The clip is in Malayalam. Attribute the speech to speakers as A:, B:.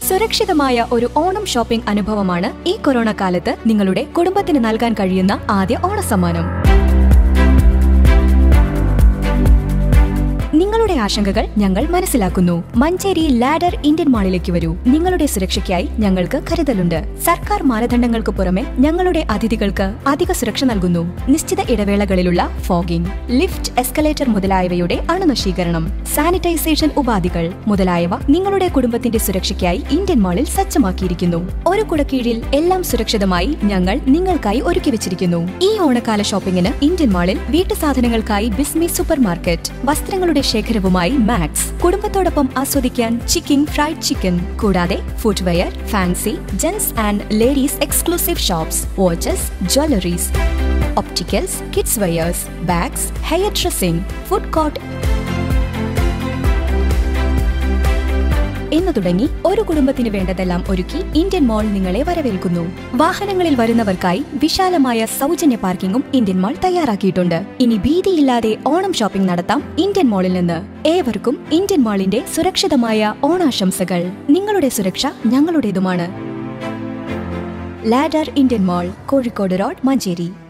A: സുരക്ഷിതമായ ഒരു ഓണം ഷോപ്പിംഗ് അനുഭവമാണ് ഈ കൊറോണ കാലത്ത് നിങ്ങളുടെ കുടുംബത്തിന് നൽകാൻ കഴിയുന്ന ആദ്യ ഓണസമ്മാനം നിങ്ങളുടെ ആശങ്കകൾ ഞങ്ങൾ മനസ്സിലാക്കുന്നു മഞ്ചേരി ലാഡർ ഇന്ത്യൻ മാളിലേക്ക് വരൂ നിങ്ങളുടെ സുരക്ഷയ്ക്കായി ഞങ്ങൾക്ക് കരുതലുണ്ട് സർക്കാർ മാനദണ്ഡങ്ങൾക്ക് പുറമെ ഞങ്ങളുടെ അതിഥികൾക്ക് അധിക സുരക്ഷ നൽകുന്നു നിശ്ചിത ഇടവേളകളിലുള്ള ഫോഗിംഗ് ലിഫ്റ്റ് എസ്കലേറ്റർ മുതലായവയുടെ അണുനശീകരണം സാനിറ്റൈസേഷൻ ഉപാധികൾ മുതലായവ നിങ്ങളുടെ കുടുംബത്തിന്റെ സുരക്ഷയ്ക്കായി ഇന്ത്യൻ മാളിൽ സജ്ജമാക്കിയിരിക്കുന്നു ഒരു കുടക്കീഴിൽ എല്ലാം സുരക്ഷിതമായി ഞങ്ങൾ നിങ്ങൾക്കായി ഒരുക്കി വെച്ചിരിക്കുന്നു ഈ ഓണക്കാല ഷോപ്പിംഗിന് ഇന്ത്യൻ മാളിൽ വീട്ടു സാധനങ്ങൾക്കായി ബിസ്മി സൂപ്പർ മാർക്കറ്റ് വസ്ത്രങ്ങളുടെ ശേഖരവുമായി മാക്സ് കുടുംബത്തോടൊപ്പം ആസ്വദിക്കാൻ ചിക്കൻ ഫ്രൈഡ് ചിക്കൻ കൂടാതെ footwear fancy gents and ladies exclusive shops watches jewelleries opticals kids wears bags hair dressing food court എന്നു തുടങ്ങി ഒരു കുടുംബത്തിന് വേണ്ടതെല്ലാം ഒരുക്കി ഇന്ത്യൻ മോൾ നിങ്ങളെ വരവേൽക്കുന്നു വാഹനങ്ങളിൽ വരുന്നവർക്കായി വിശാലമായ സൗജന്യ പാർക്കിംഗും ഇന്ത്യൻ മോൾ തയ്യാറാക്കിയിട്ടുണ്ട് ഇനി ഭീതിയില്ലാതെ ഓണം ഷോപ്പിംഗ് നടത്താം ഇന്ത്യൻ മോളിൽ നിന്ന് ഏവർക്കും ഇന്ത്യൻ മാളിന്റെ സുരക്ഷിതമായ ഓണാശംസകൾ നിങ്ങളുടെ സുരക്ഷ ഞങ്ങളുടേതുമാണ് ladder Indian mall Kozhikode road Manjeri